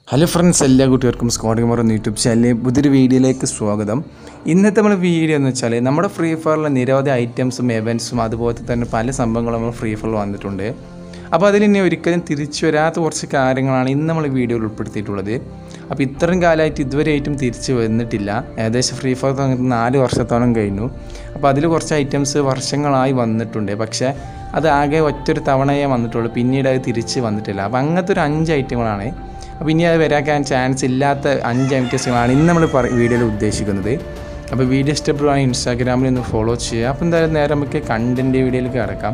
Hello friends എല്ലാ കുട്ടികൾക്കും squad ഗമർ എന്ന യൂട്യൂബ് ചാനലിലെ പുതിയൊരു വീഡിയോയിലേക്ക് സ്വാഗതം ഇന്നത്തെ നമ്മൾ വീഡിയോ എന്ന് വെച്ചാൽ നമ്മുടെ ഫ്രീ ഫയറിലെ നിരവധി ഐറ്റംസും എവൻസും അതുപോലെ തന്നെ പല സംഭവങ്ങളും നമ്മൾ ഫ്രീ ഫയറിൽ വന്നിട്ടുണ്ട് അപ്പോൾ അതിൽ ഇനി ഒരിക്കലും തിരിച്ചു വരാത്ത കുറച്ച് കാര്യങ്ങളാണ് ഇന്ന് നമ്മൾ വീഡിയോയിൽ ഉൾപ്പെടുത്തിയിട്ടുള്ളത് അപ്പോൾ ഇത്രയും കാലമായിട്ട് ഇതുവരെയായിട്ടും തിരിച്ചു വന്നിട്ടില്ല ഏകദേശം ഫ്രീ ഫയർ തുടങ്ങിയിട്ട് നാല് വർഷത്തോളം കഴിഞ്ഞു അപ്പോൾ അതിൽ കുറച്ച് ഐറ്റംസ് വർഷങ്ങളായി വന്നിട്ടുണ്ട് പക്ഷേ അത് ആകെ ഒറ്റൊരു തവണയേ വന്നിട്ടുള്ളൂ പിന്നീട് അത് തിരിച്ച് വന്നിട്ടില്ല അപ്പോൾ അങ്ങനത്തെ ഒരു അഞ്ച് ഐറ്റങ്ങളാണ് അപ്പോൾ ഇനി അത് വരാക്കാൻ ചാൻസ് ഇല്ലാത്ത അഞ്ച് ഐറ്റംസുകളാണ് ഇന്ന് നമ്മൾ പറ വീഡിയോയിൽ ഉദ്ദേശിക്കുന്നത് അപ്പോൾ വീഡിയോ ഇഷ്ടപ്പെടുവാണെങ്കിൽ ഇൻസ്റ്റാഗ്രാമിൽ ഒന്ന് ഫോളോ ചെയ്യുക അപ്പോൾ എന്തായാലും നേരെ നമുക്ക് കണ്ടൻറ്റ് വീഡിയോയിലേക്ക് കിടക്കാം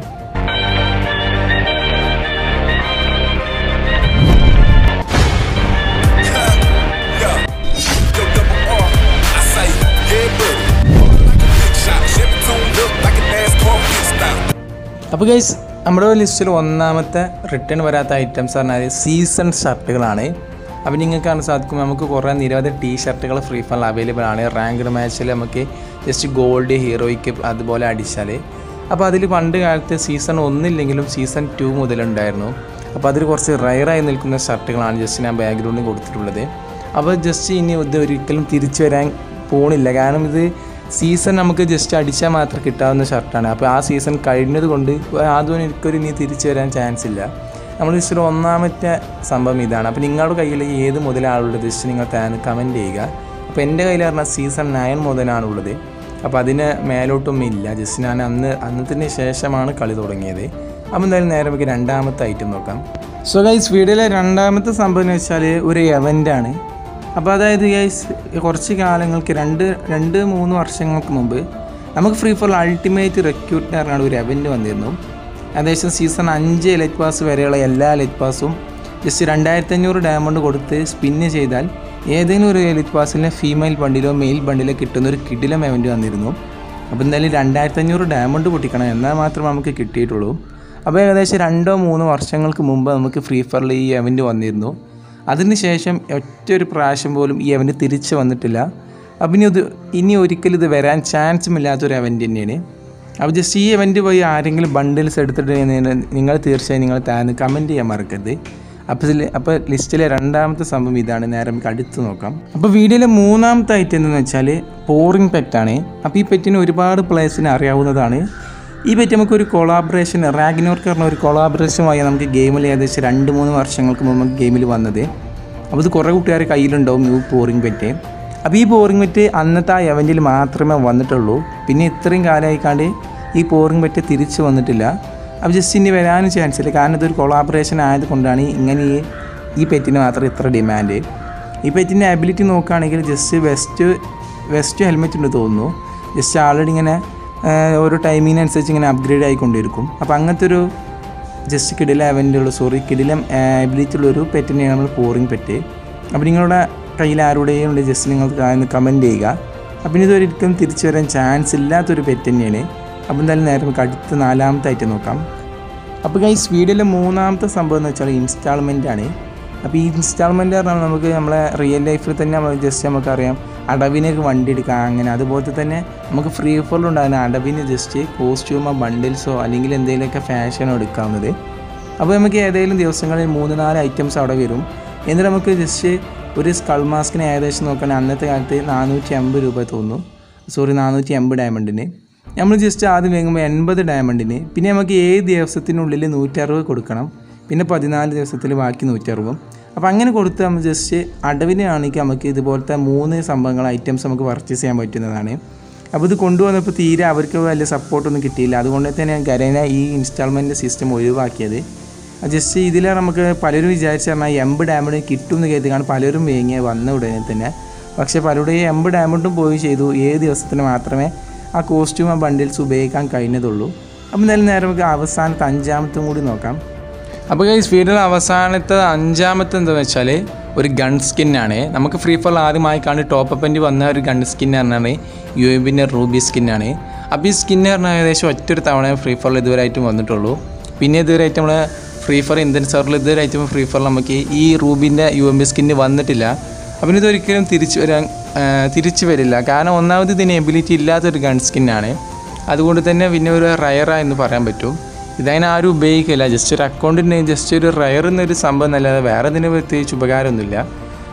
Yeah. Yo, double R. I say, yeah, buddy. Like a big shot. Chevy tuned up like a NASCAR pit stop. അപ്പോൾ ഗൈസ് നമ്മുടെ ലിസ്റ്റിൽ ഒന്നാമത്തെ റിട്ടേൺ വരാത്ത ഐറ്റംസ് പറഞ്ഞാൽ സീസൺ ഷർട്ടുകളാണ് അപ്പോൾ നിങ്ങൾക്ക് കാണാൻ സാധിക്കും നമുക്ക് കുറേ നിരവധി ടീ ഷർട്ടുകൾ ഫ്രീ ഫയർ അവൈലബിൾ ആണ് റാങ്ക്ഡ് മാച്ചിൽ നമുക്ക് ജസ്റ്റ് ഗോൾഡ് ഹീറോയ്ക്ക് അതുപോലെ അടിച്ചാൽ അപ്പോൾ അതിൽ പണ്ട് കാലത്ത് സീസൺ ഒന്നില്ലെങ്കിലും സീസൺ ടു മുതലുണ്ടായിരുന്നു അപ്പോൾ അതിൽ കുറച്ച് റയറായി നിൽക്കുന്ന ഷർട്ടുകളാണ് ജസ്റ്റ് ഞാൻ ബാക്ക്ഗ്രൗണ്ടിൽ കൊടുത്തിട്ടുള്ളത് അപ്പോൾ ജസ്റ്റ് ഇനി ഇത് ഒരിക്കലും തിരിച്ചു വരാൻ പോണില്ല കാരണം ഇത് സീസൺ നമുക്ക് ജസ്റ്റ് അടിച്ചാൽ മാത്രം കിട്ടാവുന്ന ഷർട്ടാണ് അപ്പോൾ ആ സീസൺ കഴിഞ്ഞത് കൊണ്ട് ആദ്യം എനിക്കൊരു ഇനി തിരിച്ചു വരാൻ ചാൻസ് ഇല്ല നമ്മൾ ജസ്റ്റ് ഒന്നാമത്തെ സംഭവം ഇതാണ് അപ്പോൾ നിങ്ങളുടെ കയ്യിൽ ഏത് മുതലാണുള്ളത് ജസ്റ്റ് നിങ്ങൾ കമൻറ്റ് ചെയ്യുക അപ്പോൾ എൻ്റെ കയ്യിൽ പറഞ്ഞാൽ സീസൺ നയൻ മുതലാണുള്ളത് അപ്പോൾ അതിന് മേലോട്ടൊന്നും ഇല്ല ജസ്റ്റ് ഞാൻ അന്ന് അന്നത്തിന് ശേഷമാണ് കളി തുടങ്ങിയത് അപ്പോൾ എന്തായാലും നേരെ നമുക്ക് രണ്ടാമത്തെ ഐറ്റം നോക്കാം സോ ഗൈസ് വീഡിയോയിലെ രണ്ടാമത്തെ സംഭവം എന്ന് വെച്ചാൽ ഒരു എവൻ്റാണ് അപ്പോൾ അതായത് ഗൈസ് കുറച്ച് കാലങ്ങൾക്ക് രണ്ട് രണ്ട് മൂന്ന് വർഷങ്ങൾക്ക് മുമ്പ് നമുക്ക് ഫ്രീ ഫോർ അൾട്ടിമേറ്റ് റെക്യൂട്ട് പറഞ്ഞാണ് ഒരു എവൻറ്റ് വന്നിരുന്നു ഏകദേശം സീസൺ അഞ്ച് എലൈറ്റ് പാസ് വരെയുള്ള എല്ലാ എലൈറ്റ് പാസും ജസ്റ്റ് രണ്ടായിരത്തി അഞ്ഞൂറ് ഡയമണ്ട് കൊടുത്ത് സ്പിന്ന് ചെയ്താൽ ഏതെങ്കിലും ഒരു എലൈറ്റ് പാസിലെ ഫീമെയിൽ ബണ്ടിലോ മെയിൽ ബണ്ടിലോ കിട്ടുന്ന ഒരു കിടിലം എവൻറ്റ് വന്നിരുന്നു അപ്പോൾ എന്തായാലും രണ്ടായിരത്തി അഞ്ഞൂറ് ഡയമണ്ട് പൊട്ടിക്കണം എന്നാൽ മാത്രമേ നമുക്ക് കിട്ടിയിട്ടുള്ളൂ അപ്പോൾ ഏകദേശം രണ്ടോ മൂന്നോ വർഷങ്ങൾക്ക് മുമ്പ് നമുക്ക് ഫ്രീ ഫയറിൽ ഈ എവൻറ്റ് വന്നിരുന്നു അതിനുശേഷം ഒറ്റ ഒരു പ്രാവശ്യം പോലും ഈ എവൻറ്റ് തിരിച്ച് വന്നിട്ടില്ല അപ്പം ഇനി ഇത് ഇനി ഒരിക്കലും ഇത് വരാൻ ചാൻസും ഇല്ലാത്തൊരു എവൻറ്റ് തന്നെയാണ് അപ്പോൾ ജസ്റ്റ് ഈ എവൻറ്റ് പോയി ആരെങ്കിലും ബണ്ടിൽസ് എടുത്തിട്ട് നിങ്ങൾ തീർച്ചയായും നിങ്ങൾ താന്ന് കമൻറ്റ് ചെയ്യാൻ മറക്കരുത് അപ്പോൾ ഇതിൽ അപ്പോൾ ലിസ്റ്റിലെ രണ്ടാമത്തെ സംഭവം ഇതാണ് നേരെ നമുക്ക് അടുത്ത് നോക്കാം അപ്പോൾ വീഡിയോയിലെ മൂന്നാമത്തെ ഐറ്റം എന്തെന്ന് വെച്ചാൽ പോറിംഗ് പെറ്റാണ് അപ്പോൾ ഈ പെറ്റിന് ഒരുപാട് പ്ലേസിന് അറിയാവുന്നതാണ് ഈ പറ്റി നമുക്കൊരു കൊളാബറേഷൻ റാഗിനോർക്ക് പറഞ്ഞ ഒരു കൊളാബറേഷനുമായി നമുക്ക് ഗെയിമിൽ ഏകദേശം രണ്ട് മൂന്ന് വർഷങ്ങൾക്ക് മുമ്പ് നമുക്ക് ഗെയിമിൽ വന്നത് അപ്പോൾ ഇത് കുറേ കൂട്ടുകാർ കയ്യിലുണ്ടാവും ഈ പോറിംഗ് പെറ്റ് അപ്പോൾ ഈ പോറിംഗ് പെറ്റ് അന്നത്തെ ആ എവൻറ്റിൽ മാത്രമേ വന്നിട്ടുള്ളൂ പിന്നെ ഇത്രയും കാലമായിക്കാണ്ട് ഈ പോറിംഗ് പെറ്റ് തിരിച്ച് വന്നിട്ടില്ല അപ്പോൾ ജസ്റ്റ് ഇനി വരാനും ചാൻസ് ഇല്ല കാരണം ഇതൊരു കൊളാബറേഷൻ ആയതുകൊണ്ടാണ് ഇങ്ങനെ ഈ ഈ പെറ്റിന് മാത്രം ഇത്ര ഡിമാൻഡ് ഈ പെറ്റിൻ്റെ അബിലിറ്റി നോക്കുകയാണെങ്കിൽ ജസ്റ്റ് വെസ്റ്റ് വെസ്റ്റ് ഹെൽമെറ്റ് ഉണ്ട് തോന്നുന്നു ജസ്റ്റ് ആൾറെഡി ഇങ്ങനെ ആഹ് ഓരോ ടൈമിങ്ങിനനുസരിച്ച് ഇങ്ങനെ അപ്ഗ്രേഡ് ആയിക്കൊണ്ടിരിക്കും അപ്പോൾ അങ്ങനത്തെ ഒരു ജസ്റ്റ് കിടില അവൻ്റുള്ള സോറി കിടിലം എബിലിറ്റി ഉള്ളൊരു പെറ്റിനെയാണ് നമ്മൾ പോറിങ് പെറ്റ് അപ്പോൾ നിങ്ങളുടെ കയ്യിൽ ആരുടെയും ഉണ്ട് ജസ്റ്റ് നിങ്ങൾക്ക് കമൻറ്റ് ചെയ്യുക അപ്പം ഇത് ഒരിക്കലും തിരിച്ചു വരാൻ ചാൻസ് ഇല്ലാത്തൊരു പെറ്റ് തന്നെയാണ് അപ്പോൾ എന്തായാലും നേരെ നമുക്ക് അടുത്ത നാലാമത്തെ ആയിട്ട് നോക്കാം അപ്പോൾ ഗൈസ് വീഡിയോയിലെ മൂന്നാമത്തെ സംഭവം എന്ന് വെച്ചാൽ ഇൻസ്റ്റാൾമെൻ്റ് ആണ് അപ്പോൾ ഈ ഇൻസ്റ്റാൾമെൻറ്റ് പറഞ്ഞാൽ നമുക്ക് നമ്മളെ റിയൽ ലൈഫിൽ തന്നെ നമ്മൾ ജസ്റ്റ് നമുക്കറിയാം അടവിനൊക്കെ വണ്ടി എടുക്കാം അങ്ങനെ അതുപോലെ തന്നെ നമുക്ക് ഫ്രീ ഫോറിലുണ്ടാകുന്ന അടവിന് ജസ്റ്റ് കോസ്റ്റ്യൂമോ ബണ്ടിൽസോ അല്ലെങ്കിൽ എന്തെങ്കിലുമൊക്കെ ഫാഷനോ എടുക്കാവുന്നത് അപ്പോൾ നമുക്ക് ഏതെങ്കിലും ദിവസങ്ങളിൽ മൂന്ന് നാല് ഐറ്റംസ് അവിടെ വരും എന്നിട്ട് നമുക്ക് ജസ്റ്റ് ഒരു സ്കൾ മാസ്കിന് ഏകദേശം നോക്കുകയാണെങ്കിൽ അന്നത്തെ കാലത്ത് നാനൂറ്റി അമ്പത് രൂപ തോന്നുന്നു സോറി നാനൂറ്റി അമ്പത് ഡയമണ്ടിന് നമ്മൾ ജസ്റ്റ് ആദ്യം വാങ്ങുമ്പോൾ എൺപത് ഡയമണ്ടിന് പിന്നെ നമുക്ക് ഏഴ് ദിവസത്തിനുള്ളിൽ നൂറ്ററുപത് കൊടുക്കണം പിന്നെ പതിനാല് ദിവസത്തിൽ ബാക്കി നൂറ്ററുപതും അപ്പോൾ അങ്ങനെ കൊടുത്ത് നമ്മൾ ജസ്റ്റ് അടവിനാണെങ്കിൽ നമുക്ക് ഇതുപോലത്തെ മൂന്ന് സംഭവങ്ങൾ ഐറ്റംസ് നമുക്ക് പർച്ചേസ് ചെയ്യാൻ പറ്റുന്നതാണ് അപ്പോൾ ഇത് കൊണ്ടുവന്നപ്പോൾ തീരെ അവർക്ക് വലിയ സപ്പോർട്ടൊന്നും കിട്ടിയില്ല അതുകൊണ്ട് തന്നെ ഞാൻ ഗരേന ഈ ഇൻസ്റ്റാൾമെൻറ്റ് സിസ്റ്റം ഒഴിവാക്കിയത് ജസ്റ്റ് ഇതിൽ നമുക്ക് പലരും വിചാരിച്ച പറഞ്ഞാൽ എൺപത് ഡയമണ്ട് കിട്ടും എന്ന് കരുതിയാണ് പലരും വേങ്ങിയ വന്ന ഉടനെ തന്നെ പക്ഷേ പലരുടെയും എൺപത് ഡയമണ്ടും പോയി ചെയ്തു ഏഴ് ദിവസത്തിന് മാത്രമേ ആ കോസ്റ്റ്യൂം ആ ബണ്ടിൽസ് ഉപയോഗിക്കാൻ കഴിഞ്ഞതുള്ളൂ അപ്പോൾ എന്തായാലും നേരെ നമുക്ക് അവസാനത്തെ അഞ്ചാമത്തും കൂടി നോക്കാം അപ്പോൾ ഈ വീഡിയോയുടെ അവസാനത്തെ അഞ്ചാമത്തെ എന്താണെന്ന് വെച്ചാൽ ഒരു ഗൺ സ്കിന്നാണ് നമുക്ക് ഫ്രീ ഫയർ ആദ്യമായി കണ്ട് ടോപ്പ് അപ്പൻ്റ് വന്ന ഒരു ഗൺ സ്കിൻ പറഞ്ഞാൽ യു എമ്പിൻ്റെ റൂബി സ്കിന്നാണ് അപ്പോൾ ഈ സ്കിന്ന് പറഞ്ഞാൽ ഏകദേശം ഒറ്റൊരു തവണ ഫ്രീ ഫയറിൽ ഇതുവരെയായിട്ടും വന്നിട്ടുള്ളൂ പിന്നെ ഇതുവരെയായിട്ട് നമ്മൾ ഫ്രീ ഫയർ ഇന്ത്യൻ സെർവറിൽ ഇതുവരെയായിട്ടും ഫ്രീ ഫയറിൽ നമുക്ക് ഈ റൂബിൻ്റെ യു എം ബി സ്കിന്ന് വന്നിട്ടില്ല അപ്പം ഇതൊരിക്കലും തിരിച്ചു വരാൻ ആ, തിരിച്ചു വരില്ല കാരണം ഒന്നാമത് ഇതിന് എബിലിറ്റി ഇല്ലാത്തൊരു ഗൺ സ്കിന്നാണ് അതുകൊണ്ട് തന്നെ പിന്നെ ഒരു റയറാ എന്ന് പറയാൻ പറ്റും ഇതതിന് ആരും ഉപയോഗിക്കില്ല ജസ്റ്റ് ഒരു അക്കൗണ്ടിന് ജസ്റ്റ് ഒരു റയർ എന്നൊരു സംഭവം എന്നല്ലാതെ വേറെ ഇതിന് പ്രത്യേകിച്ച് ഉപകാരമൊന്നുമില്ല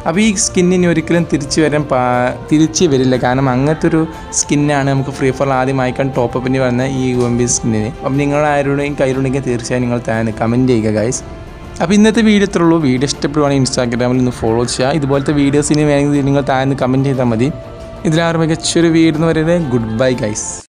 അപ്പോൾ ഈ സ്കിന്നിന് ഒരിക്കലും തിരിച്ചു വരാൻ പാ തിരിച്ച് വരില്ല കാരണം അങ്ങനത്തെ ഒരു സ്കിന്നാണ് നമുക്ക് ഫ്രീ ഫയർ ആദ്യമായിക്കാൻ ടോപ്പ് അപ്പിന് വരുന്ന ഈ യു എം ബി സ്കിന്നിന് അപ്പം നിങ്ങൾ ആരുടെയും കയ്യിലുണ്ടെങ്കിൽ തീർച്ചയായും നിങ്ങൾ താഴെ കമൻറ്റ് ചെയ്യുക ഗൈസ് അപ്പോൾ ഇന്നത്തെ വീഡിയോ ഇത്രേ ഉള്ളൂ വീഡിയോ ഇഷ്ടപ്പെടുവാണെങ്കിൽ ഇൻസ്റ്റാഗ്രാമിൽ ഒന്ന് ഫോളോ ചെയ്യുക ഇതുപോലത്തെ വീഡിയോസിന് വേണമെങ്കിൽ നിങ്ങൾ താഴെ കമൻറ്റ് ചെയ്താൽ മതി ഇതിലാറ് മികച്ചൊരു വീഡിയോ എന്ന് പറയുന്നത് ഗുഡ് ബൈ ഗൈസ്